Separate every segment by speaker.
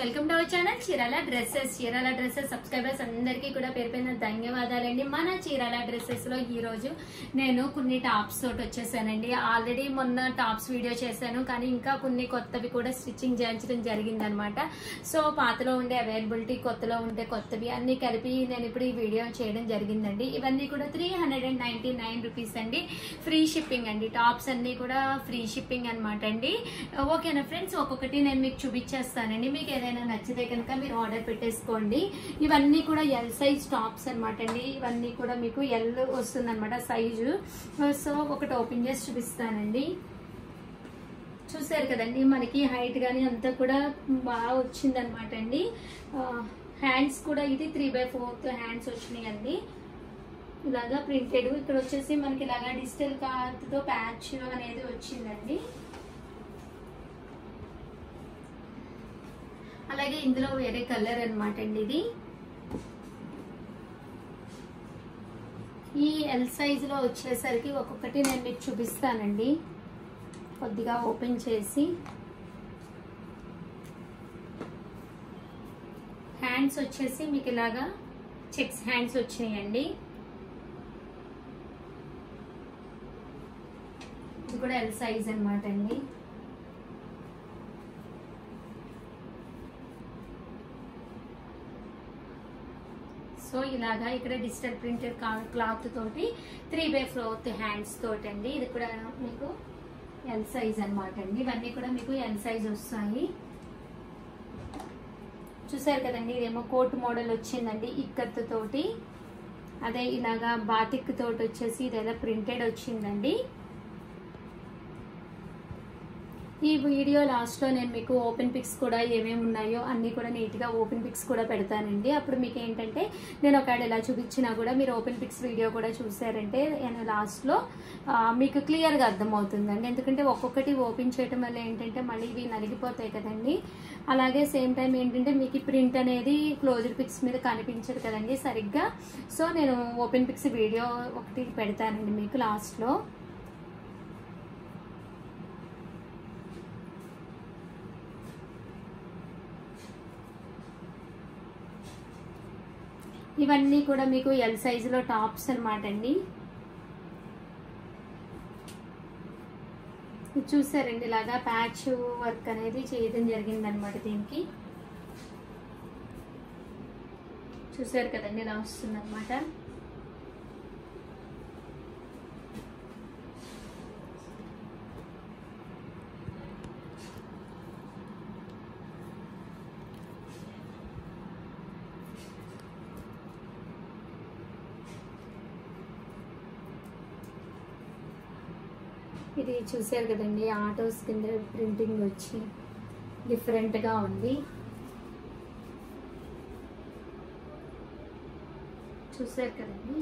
Speaker 1: welcome to our channel Chirala dresses Chirala dresses subscribers అందరికీ కూడా పేరు పైన ధన్యవాదాలండి మన చీరాల డ్రెస్సెస్ లో ఈ రోజు నేను కొన్ని టాప్స్ తోటి వచ్చేసానండి ఆల్రెడీ మొన్న టాప్స్ వీడియో చేశాను కానీ ఇంకా కొన్ని కొత్తవి కూడా స్టిచ్చింగ్ చేయించడం జరిగిందనమాట సో పాతలో ఉండే అవైలబిలిటీ కొత్తలో ఉండే కొత్తవి అన్ని కలిపి నేను ఇప్పుడు ఈ వీడియో చేయడం జరిగిందండి ఇవన్నీ కూడా three hundred and ninety nine rupees అండి ఫ్రీ షిప్పింగ్ అండి టాప్స్ అన్ని కూడా ఫ్రీ షిప్పింగ్ అనమాట అండి ఓకేనా ఫ్రెండ్స్ ఒక్కొక్కటి నేను మీకు చూపించేస్తానండి మీకు ఏదైనా నచ్చితే కనుక మీరు ఆర్డర్ పెట్టేసుకోండి ఇవన్నీ కూడా ఎల్ సైజ్ టాప్స్ అనమాట అండి ఇవన్నీ కూడా మీకు ఎల్ వస్తుంది అనమాట సైజు సో ఒకటి ఓపెన్ చేసి చూపిస్తానండి చూసారు కదండి మనకి హైట్ కానీ అంతా కూడా బాగా వచ్చింది అనమాట అండి హ్యాండ్స్ కూడా ఇది త్రీ బై ఫోర్త్ హ్యాండ్స్ వచ్చినాయి అండి ఇలాగా ప్రింటెడ్ ఇక్కడ వచ్చేసి మనకి ఇలాగా డిజిటల్ తో ప్యాచ్ అనేది వచ్చిందండి అలాగే ఇందులో వేరే కలర్ అనమాట అండి ఇది ఈ ఎల్ సైజ్ లో వచ్చేసరికి ఒక్కొక్కటి నేను మీకు చూపిస్తానండి కొద్దిగా ఓపెన్ చేసి హ్యాండ్స్ వచ్చేసి మీకు ఇలాగా చెక్స్ హ్యాండ్స్ వచ్చినాయండి ఇది కూడా ఎల్ సైజ్ అనమాట అండి సో ఇలాగా ఇక్కడ డిజిటల్ ప్రింటెడ్ క్లాత్ తోటి త్రీ బై ఫోర్త్ హ్యాండ్స్ తోటి అండి ఇది కూడా మీకు ఎల్ సైజ్ అనమాట అండి ఇవన్నీ కూడా మీకు ఎల్ సైజ్ వస్తాయి చూసారు కదండి ఇదేమో కోట్ మోడల్ వచ్చిందండి ఇక్కత్ తోటి అదే ఇలాగా బాతిక్ తోటి వచ్చేసి ఇదేలా ప్రింటెడ్ వచ్చిందండి ఈ వీడియో లాస్ట్లో నేను మీకు ఓపెన్ పిక్స్ కూడా ఏమేమి ఉన్నాయో అన్నీ కూడా నీట్గా ఓపెన్ పిక్స్ కూడా పెడతానండి అప్పుడు మీకు ఏంటంటే నేను ఒకవేళ ఇలా చూపించినా కూడా మీరు ఓపెన్ పిక్స్ వీడియో కూడా చూసారంటే నేను లాస్ట్లో మీకు క్లియర్గా అర్థమవుతుందండి ఎందుకంటే ఒక్కొక్కటి ఓపెన్ చేయడం వల్ల ఏంటంటే మళ్ళీ ఇవి నలిగిపోతాయి కదండి అలాగే సేమ్ టైం ఏంటంటే మీకు ప్రింట్ అనేది క్లోజర్ పిక్స్ మీద కనిపించదు కదండి సరిగ్గా సో నేను ఓపెన్ పిక్స్ వీడియో ఒకటి పెడతానండి మీకు లాస్ట్లో ఇవన్నీ కూడా మీకు ఎల్ సైజులో టాప్స్ అనమాట అండి చూసారండి ఇలాగా ప్యాచ్ వర్క్ అనేది చేయడం జరిగింది అనమాట దీనికి చూసారు కదండి ఇలా వస్తుంది అనమాట ఇది చూసారు కదండి ఆటోస్ కింద ప్రింటింగ్ వచ్చి డిఫరెంట్గా ఉంది చూసారు కదండి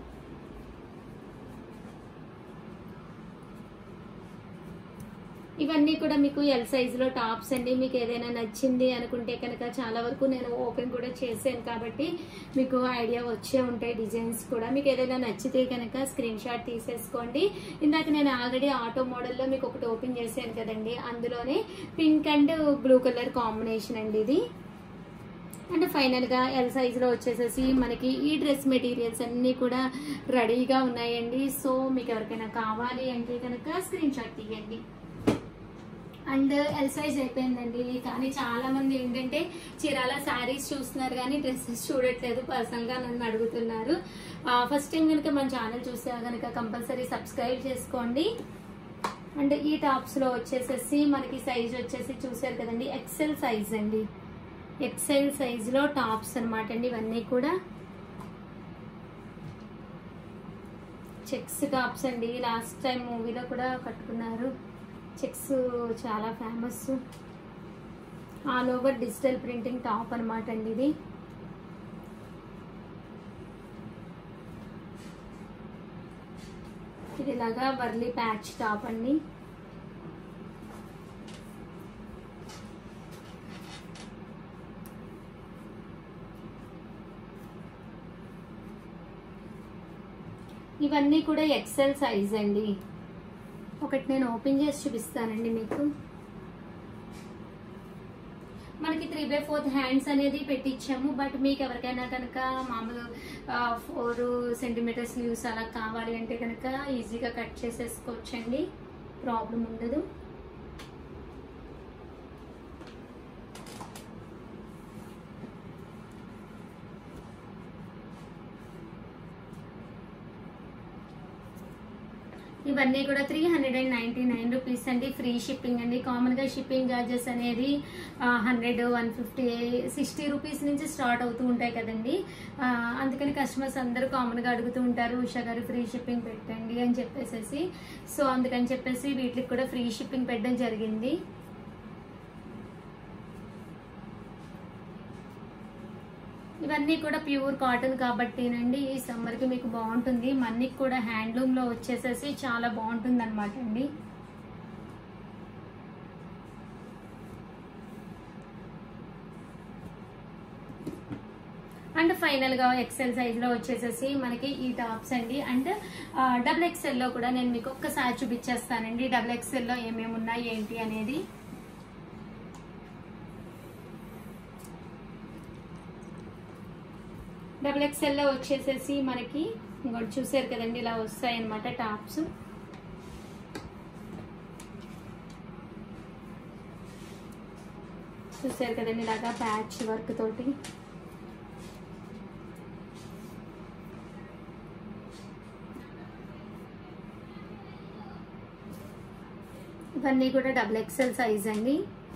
Speaker 1: ఇవన్నీ కూడా మీకు ఎల్ సైజులో టాప్స్ అండి మీకు ఏదైనా నచ్చింది అనుకుంటే కనుక చాలా వరకు నేను ఓపెన్ కూడా చేశాను కాబట్టి మీకు ఐడియా వచ్చే ఉంటాయి డిజైన్స్ కూడా మీకు ఏదైనా నచ్చితే కనుక స్క్రీన్ షాట్ తీసేసుకోండి ఇందాక నేను ఆల్రెడీ ఆటో మోడల్లో మీకు ఒకటి ఓపెన్ చేశాను కదండి అందులోనే pink and blue colour combination అండి ఇది అండ్ ఫైనల్గా ఎల్ సైజులో వచ్చేసేసి మనకి ఈ డ్రెస్ మెటీరియల్స్ అన్నీ కూడా రెడీగా ఉన్నాయండి సో మీకు ఎవరికైనా కావాలి అంటే కనుక స్క్రీన్ షాట్ తీయండి అండ్ ఎల్ సైజ్ అయిపోయిందండి కానీ చాలా మంది ఏంటంటే చీరాల శారీస్ చూస్తున్నారు కానీ డ్రెస్సెస్ చూడట్లేదు పర్సనల్ గా నన్ను అడుగుతున్నారు ఫస్ట్ టైం కనుక మన ఛానల్ చూస్తే కనుక కంపల్సరీ సబ్స్క్రైబ్ చేసుకోండి అండ్ ఈ టాప్స్ లో వచ్చేసేసి మనకి సైజ్ వచ్చేసి చూసారు కదండి ఎక్సెల్ సైజ్ అండి ఎక్సెల్ సైజ్ లో టాప్స్ అనమాట అండి ఇవన్నీ కూడా చెక్స్ టాప్స్ అండి లాస్ట్ టైం మూవీలో కూడా కట్టుకున్నారు చెక్స్ చాలా famous all over digital printing top అనమాట అండి ఇది ఇది ఇలాగా వర్లీ ప్యాచ్ టాప్ అండి ఇవన్నీ కూడా ఎక్సెల్ సైజ్ అండి ఒకటి నేను ఓపెన్ చేసి చూపిస్తానండి మీకు మనకి three three by fourth hands అనేది పెట్టించాము బట్ మీకు ఎవరికైనా కనుక మామూలు ఫోర్ సెంటీమీటర్ స్లీవ్స్ అలా కావాలి అంటే కనుక ఈజీగా కట్ చేసేసుకోవచ్చండి ప్రాబ్లం ఉండదు ఇవన్నీ కూడా three hundred and ninety nine rupees అండి ఫ్రీ షిప్పింగ్ అండి కామన్గా షిప్పింగ్ చార్జెస్ అనేది hundred one fifty sixty rupees నుంచి స్టార్ట్ అవుతూ ఉంటాయి కదండి ఆ, అందుకని కస్టమర్స్ అందరూ కామన్గా అడుగుతూ ఉంటారు ఉషా గారు ఫ్రీ షిప్పింగ్ పెట్టండి అని చెప్పేసి సో అందుకని చెప్పేసి వీటికి కూడా ఫ్రీ షిప్పింగ్ పెట్టడం జరిగింది ఇవన్నీ కూడా ప్యూర్ కాటన్ కాబట్టినండి ఈ సమ్మర్కి మీకు బాగుంటుంది మన్నికి కూడా హ్యాండ్లూమ్లో వచ్చేసేసి చాలా బాగుంటుంది అనమాట అండి అండ్ ఫైనల్ గా ఎక్సెల్ సైజ్ లో వచ్చేసేసి మనకి ఈ టాప్స్ అండి అండ్ డబుల్ ఎక్సెల్ లో కూడా నేను మీకు ఒక్కసారి చూపించేస్తానండి డబుల్ ఎక్సెల్ లో ఏమేమి ఉన్నాయి ఏంటి అనేది డబుల్ ఎక్స్ఎల్ లో వచ్చేసేసి మనకి ఇంకోటి చూసారు కదండి ఇలా వస్తాయి అనమాట టాప్స్ చూసారు కదండి ఇలాగా ప్యాచ్ వర్క్ తోటి ఇవన్నీ కూడా డబుల్ ఎక్స్ఎల్ సైజ్ అండి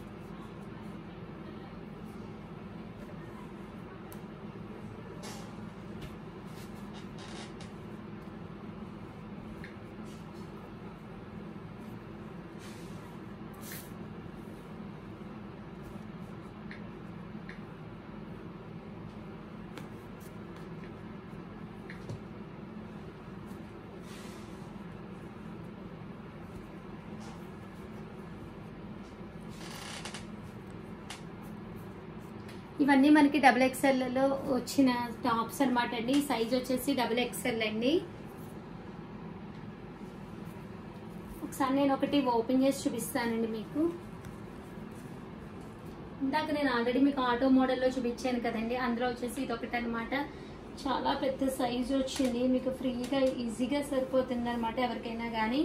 Speaker 1: ఇవన్నీ మనకి డబుల్ ఎక్స్ఎల్ లో వచ్చిన టాప్స్ అనమాట అండి సైజ్ వచ్చేసి డబుల్ ఎక్స్ఎల్ అండి ఒకసారి నేను ఒకటి ఓపెన్ చేసి చూపిస్తానండి మీకు ఇందాక నేను ఆల్రెడీ మీకు ఆటో మోడల్లో చూపించాను కదండి అందులో వచ్చేసి ఇది ఒకటి అనమాట చాలా పెద్ద సైజు వచ్చింది మీకు ఫ్రీగా ఈజీగా సరిపోతుంది అనమాట ఎవరికైనా కానీ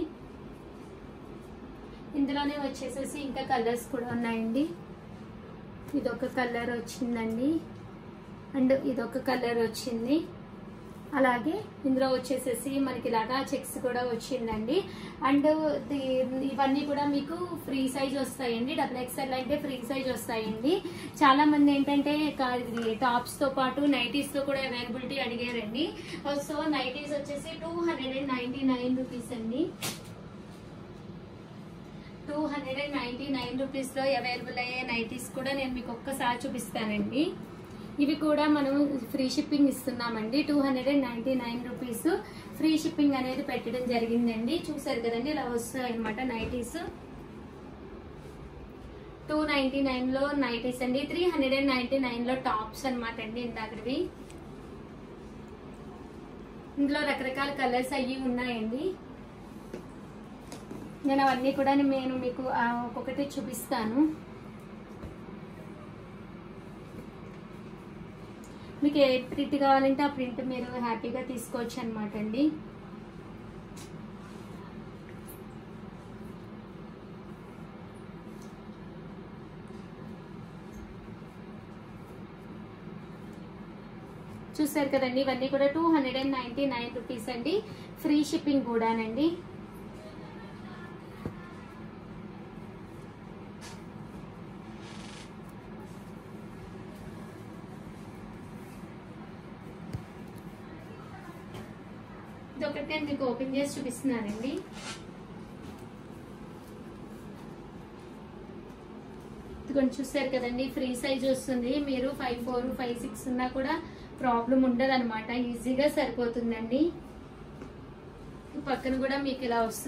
Speaker 1: ఇందులోనే వచ్చేసేసి ఇంకా కలర్స్ కూడా ఉన్నాయండి ఇదొక కలర్ వచ్చిందండి అండ్ ఇదొక కలర్ వచ్చింది అలాగే ఇందులో వచ్చేసేసి మనకి ఇలాగా చెక్స్ కూడా వచ్చిందండి అండ్ ది- ఇవన్నీ కూడా మీకు ఫ్రీ సైజ్ వస్తాయండి డబుల్ ఎక్స్ఎల్ అంటే ఫ్రీ సైజ్ వస్తాయండి చాలా మంది ఏంటంటే కా- ఇది టాప్స్ తో పాటు నైటీస్ తో కూడా అవైలబిలిటీ అడిగారండి సో నైటీస్ వచ్చేసి two hundred and ninety nine rupees అండి two hundred and ninety nine rupees లో అవైలబుల్ అయ్యే నైటీస్ కూడా నేను మీకు ఒక్కసారి చూపిస్తానండి ఇవి కూడా మనం ఫ్రీ షిప్పింగ్ ఇస్తున్నామండి two hundred and ninety nine rupees free shipping అనేది పెట్టడం జరిగిందండి చూసారు కదండి ఇలా వస్తాయి అనమాట నైటీస్ టూ నైన్టీ నైన్ లో నైటీస్ అండి three hundred and ninety nine లో టాప్స్ అనమాట అండి ఇందాకవి ఇందులో రకరకాల కలర్స్ అయ్యి ఉన్నాయండి నేను అవన్నీ కూడా నేను మీకు ఆ, ఒక్కొక్కటి చూపిస్తాను మీకు ఏ ప్రింట్ కావాలంటే ఆ ప్రింట్ మీరు హ్యాపీగా తీసుకోవచ్చు అనమాట అండి చూసారు కదండి ఇవన్నీ కూడా two hundred and ninety nine rupees అండి ఫ్రీ షిప్పింగ్ కూడానండి ఇదొకటి నేను మీకు ఓపెన్ చేసి చూపిస్తున్నానండి ఇదిగోండి చూసారు కదండి ఫ్రీ సైజ్ వస్తుంది మీరు ఫైవ్ ఫోర్ ఫైవ్ సిక్స్ ఉన్నా కూడా ప్రాబ్లం ఉండదు అనమాట ఈజీగా సరిపోతుందండి పక్కన కూడా మీకు ఇలా వస్తుంది